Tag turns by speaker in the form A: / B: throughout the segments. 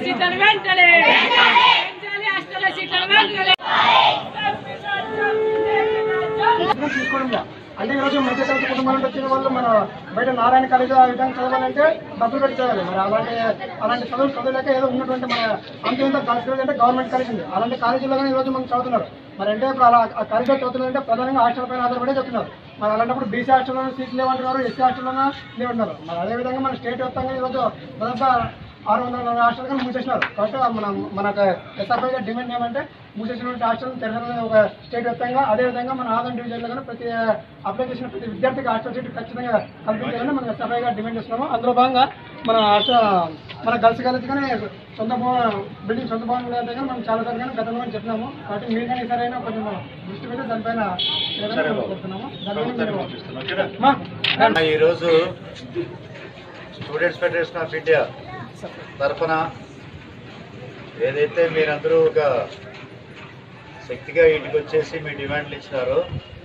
A: సీట్లను వెంటనే పెంచాలి హాస్టల్ సీట్లను వెంటనే
B: నిర్ణయం తీసుకోవడం లేదు. అంటే ఈ రోజు మధ్యతరగతి కుటుంబాల నుండి వచ్చిన వాళ్ళు మన బయట నారాయణ కాలేజ్ ఆ విధంగా చదవాలంటే డబ్బులు పెట్టి చదవాలి మరి అలాంటి అలాంటి చదువులు చదవలేక ఏదో ఉన్నటువంటి మన అంతేంత కాలేజ్ అంటే గవర్నమెంట్ కాలేజ్ ఉంది అలాంటి కాలేజీలో కానీ ఈ రోజు మనం చదువుతున్నారు మరి అంటే ఇప్పుడు అలా ఆ కాలేజీలో చదువుతున్నారంటే ప్రధానంగా హాస్టల్ పైన ఆధారపడే చదువుతున్నారు మరి అలాంటప్పుడు బీసీ హాస్టల్లో సీట్లు లేవంటున్నారు ఎస్సీ హాస్టల్లో లేవంటున్నారు మరి అదేవిధంగా మన స్టేట్ వ్యాప్తంగా ఈరోజు దాదాపు ఆరు వందల నలభై హాస్టల్ కానీ మూసేసినారు కాబట్టి మన మనకు ఎస్ఆర్ఐగా డిమాండ్ ఏమంటే మూసేసినటువంటి హాస్టల్ తెరచాలని ఒక స్టేట్ వ్యాప్తంగా అదేవిధంగా మన ఆదాయం డివిజన్లో కానీ ప్రతి అప్లై చేసిన ప్రతి విద్యార్థికి హాస్టల్ సీట్ ఖచ్చితంగా కల్పించాలని మనం ఎస్ఆర్ఐగా డిమాండ్ చేస్తున్నాము అందులో భాగంగా మన హాస్టల్ మన గర్ల్స్ కాలేజ్ కానీ సొంత భవన బిల్డింగ్ సొంత భవనం అయితే కానీ మనం చాలా సార్లు కానీ గతంలో కానీ చెప్పినాము కాబట్టి మీరు కానీ సరైన కొంచెం దృష్టి పెట్టి దానిపైన ఏదైనా చెప్తున్నాము దానిపైన మీరు- మా-
C: ఈరోజు స్టూడెంట్స్ ఫెడరేషన్ ఆఫ్ ఇండియా తరఫున ఏదైతే మీరందరూ ఒక శక్తిగా ఇంటికి వచ్చేసి మీ డిమాండ్లు ఇచ్చినారో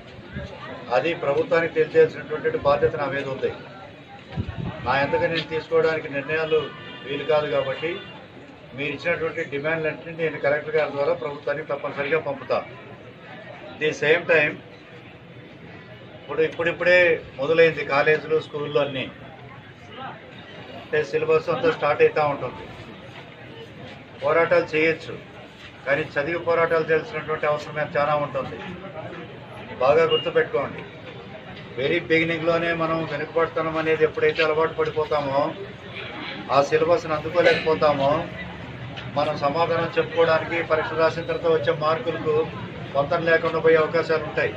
C: అది ప్రభుత్వానికి తెలియాల్సినటువంటి బాధ్యత నా మీద ఉంది నా ఎందుకు నేను తీసుకోవడానికి నిర్ణయాలు వీలు కాదు కాబట్టి మీరు ఇచ్చినటువంటి డిమాండ్లన్నింటినీ నేను కలెక్టర్ గారి ద్వారా ప్రభుత్వానికి తప్పనిసరిగా పంపుతా ది సేమ్ టైం ఇప్పుడు ఇప్పుడిప్పుడే మొదలైంది కాలేజీలు స్కూళ్ళు అన్నీ అంటే సిలబస్ అంతా స్టార్ట్ అవుతూ ఉంటుంది పోరాటాలు చేయొచ్చు కానీ చదివి పోరాటాలు తెలిసినటువంటి అవసరం ఏం చాలా ఉంటుంది బాగా గుర్తుపెట్టుకోండి వెరీ బిగినింగ్లోనే మనం వెనుకబడుతున్నాం అనేది ఎప్పుడైతే అలవాటు పడిపోతామో ఆ సిలబస్ని అందుకోలేకపోతామో మనం సమాధానం చెప్పుకోవడానికి పరీక్ష రాసిన తర్వాత వచ్చే మార్కులకు పొంతం లేకుండా పోయే అవకాశాలు ఉంటాయి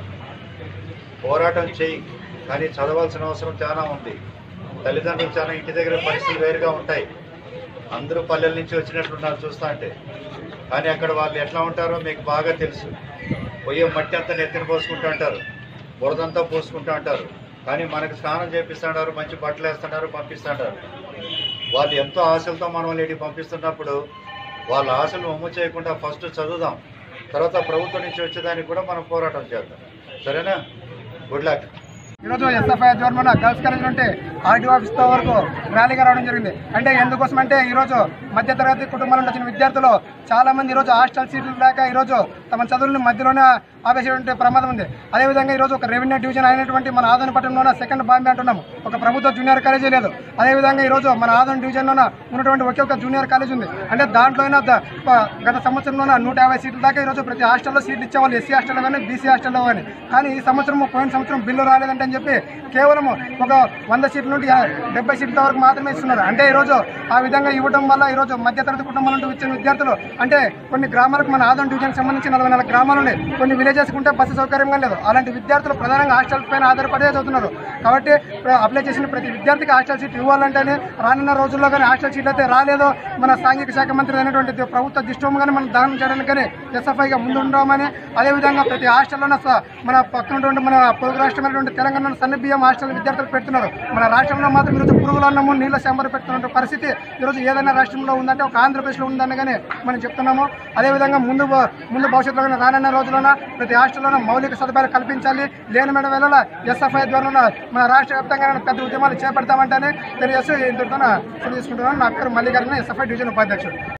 C: పోరాటం చేయి కానీ చదవాల్సిన అవసరం చాలా ఉంది తల్లిదండ్రులు చాలా ఇంటి దగ్గర పరిస్థితులు వేరుగా ఉంటాయి అందరూ పల్లెల నుంచి వచ్చినట్లున్నారు చూస్తా అంటే కానీ అక్కడ వాళ్ళు ఎట్లా ఉంటారో మీకు బాగా తెలుసు పొయ్యే మట్టి అంతా నెత్తిన పోసుకుంటూ ఉంటారు బురదంతా పోసుకుంటూ ఉంటారు కానీ మనకు స్నానం చేపిస్తున్నారు మంచి బట్టలు వేస్తున్నారు పంపిస్తుంటారు వాళ్ళు ఎంతో ఆశలతో మనం వాళ్ళకి పంపిస్తున్నప్పుడు వాళ్ళ ఆశలు అమ్ము చేయకుండా ఫస్ట్ చదువుదాం తర్వాత ప్రభుత్వం నుంచి వచ్చేదానికి కూడా మనం పోరాటం చేద్దాం సరేనా గుడ్ లక్
B: ఈరోజు ఎస్ఎఫ్ఐ ఆధ్వర్యంలో గర్ల్స్ కాలేజ్ నుండి ఆర్డీ ఆఫీస్ తో వరకు ర్యాలీగా రావడం జరిగింది అంటే ఎందుకోసం అంటే ఈరోజు మధ్యతరగతి కుటుంబాల నుండి వచ్చిన విద్యార్థులు చాలా మంది ఈరోజు హాస్టల్ సీట్లు లేక ఈరోజు తమ చదువులను మధ్యలోనే ఆపేసేటువంటి ప్రమాదం ఉంది అదేవిధంగా ఈరోజు ఒక రెవెన్యూ డివిజన్ అయినటువంటి మన ఆదోని పట్టణంలోన సెకండ్ బాంబే అంటున్నాము ఒక ప్రభుత్వ జూనియర్ కాలేజీ లేదు అదేవిధంగా ఈరోజు మన ఆదోని డివిజన్లోన ఉన్నటువంటి ఒకే ఒక జూనియర్ కాలేజ్ ఉంది అంటే దాంట్లో అయినా ద- ప- గత సంవత్సరంలోన నూట యాభై సీట్ల దాకా ఈరోజు ప్రతి హాస్టల్లో సీట్లు ఇచ్చేవాళ్ళు ఎస్సీ హాస్టల్లో కానీ బీసీ హాస్టల్లో కానీ కానీ ఈ సంవత్సరం పోయిన సంవత్సరం బిల్లు రాలేదంటే అని చెప్పి కేవలం ఒక వంద సీట్ల నుండి డెబ్బై సీట్ల వరకు మాత్రమే ఇస్తున్నారు అంటే ఈరోజు ఆ విధంగా ఇవ్వడం వల్ల ఈరోజు మధ్యతరగతి కుటుంబాల నుండి వచ్చిన విద్యార్థులు అంటే కొన్ని గ్రామాలకు మన ఆదం డివిజన్కి సంబంధించి నలభై నాలుగు గ్రామాలు ఉన్నాయి కొన్ని విలేజెస్ ఉంటే బస్సు సౌకర్యంగా లేదు అలాంటి విద్యార్థులు ప్రధానంగా హాస్టల్ పైన ఆధారపడే చదువుతున్నారు కాబట్టి ఇప్పుడు అప్లై చేసిన ప్రతి విద్యార్థికి హాస్టల్ సీట్ ఇవ్వాలంటేనే రానున్న రోజుల్లో కానీ హాస్టల్ సీట్ అయితే రాలేదో మన సాంఘిక శాఖ మంత్రి అయినటువంటి ప్రభుత్వ దిష్టంగానే మనం దహనం చేయడానికి కానీ ఎస్ఎఫ్ఐగా ముందు ఉండమని అదేవిధంగా ప్రతి హాస్టల్లోనే స- మన పక్కన ఉన్నటువంటి మన పొరుగు రాష్ట్రమైనటువంటి తెలంగాణ సన్న బియ్యం హాస్టల్ విద్యార్థులు పెడుతున్నారు మన రాష్ట్రంలో మాత్రం ఈరోజు పురుగులు అన్నము నీళ్ళ శాంబర్ పెడుతున్న పరిస్థితి ఈరోజు ఏదైనా రాష్ట్రంలో ఉందంటే ఒక ఆంధ్రప్రదేశ్లో ఉందని కానీ మనం చెప్తున్నాము అదేవిధంగా ముందు భ- ముందు భవిష్యత్తులో కానీ రానున్న రోజుల్లోన ప్రతి హాస్టల్లోనూ మౌలిక సదుపాయాలు కల్పించాలి లేని మేడం వేళ ఎస్ఎఫ్ఐ ద్వారా మన రాష్ట్ర వ్యాప్తంగా పెద్ద ఉద్యమాలు చేపడతామంటేనే తెలియజేస్తూ ఇంతటితో తీసుకుంటున్నాను నా పేరు మల్లికార్జున ఎస్ఎఫ్ఐ డివిజన్ ఉపాధ్యక్షుడు